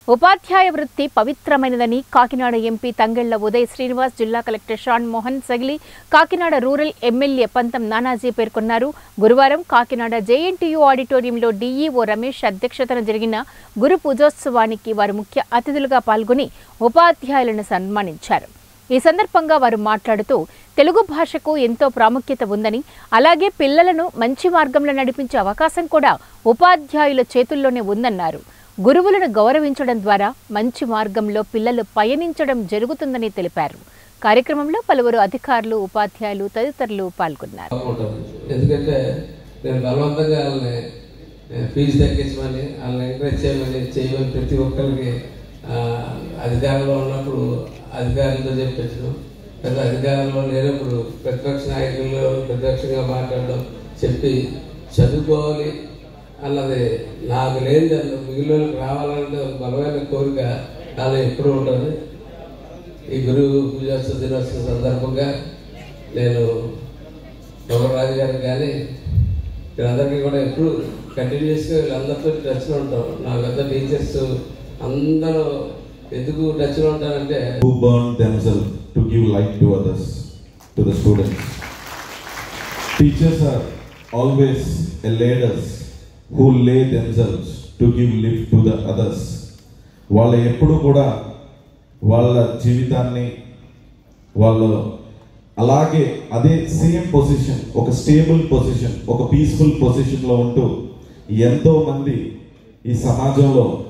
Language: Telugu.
ఉపాధ్యాయ వృత్తి పవిత్రమైనదని కాకినాడ ఎంపీ తంగెళ్ల ఉదయ్ శ్రీనివాస్ జిల్లా collector Shan Mohan Sagili Kakinada rural MLA Pantham Nanaji పేర్కొన్నారు గురువారం కాకినాడ జేఎన్టీయూ ఆడిటోరియంలో డీఈఓ రమేష్ అధ్యక్షతన జరిగిన గురు పూజోత్సవానికి వారు ముఖ్య అతిథులుగా పాల్గొని ఉపాధ్యాయులను సన్మానించారు ఈ సందర్భంగా వారు మాట్లాడుతూ తెలుగు భాషకు ఎంతో ప్రాముఖ్యత ఉందని అలాగే పిల్లలను మంచి మార్గంలో నడిపించే అవకాశం కూడా ఉపాధ్యాయుల చేతుల్లోనే ఉందన్నారు గురువులను గౌరవించడం ద్వారా మంచి మార్గంలో పిల్లలు పయనించడం జరుగుతుందని తెలిపారు కార్యక్రమంలో పలువురు అధికారులు ఉపాధ్యాయులు తదితరులు పాల్గొన్నారు బాగుంటుంది ఎందుకంటే నేను బలవంతంగా వాళ్ళని నేను ఫీజు తగ్గించమని వాళ్ళని ఎంకరేజ్ చేయమని చేయమని ప్రతి ఒక్కరికి ఆ, అధికారంలో ఉన్నప్పుడు అధికారులతో చెప్పించడం పెద్ద అధికారంలో లేనప్పుడు ప్రతిపక్ష నాయకులు ప్రతిపక్షంగా మాట్లాడడం చెప్పి చదువుకోవాలి అన్నది నాకు లేని దాన్ని మిగిలిన వాళ్ళకి రావాలంటే ఒక బలమైన కోరిక నాలో ఎప్పుడూ ఉంటుంది ఈ గురువు పూజోత్సవ దినోత్సవ సందర్భంగా నేను రాజు గారికి కానీ వీళ్ళందరికీ కూడా ఎప్పుడు కంటిన్యూస్గా వీళ్ళందరితో టచ్లో ఉంటాం నా పెద్ద టీచర్స్ అందరూ ఎందుకు టచ్లో ఉంటారంటే who burn themselves to give light to others, to the students. Teachers are always a leaders who lay themselves to give lift to the others. వాళ్ళు ఎప్పుడు కూడా వాళ్ళ జీవితాన్ని వాళ్ళు అలాగే అదే సేమ్ పొజిషన్ ఒక స్టేబుల్ పొజిషన్ ఒక పీస్ఫుల్ పొజిషన్లో ఉంటూ ఎంతో మంది ఈ సమాజంలో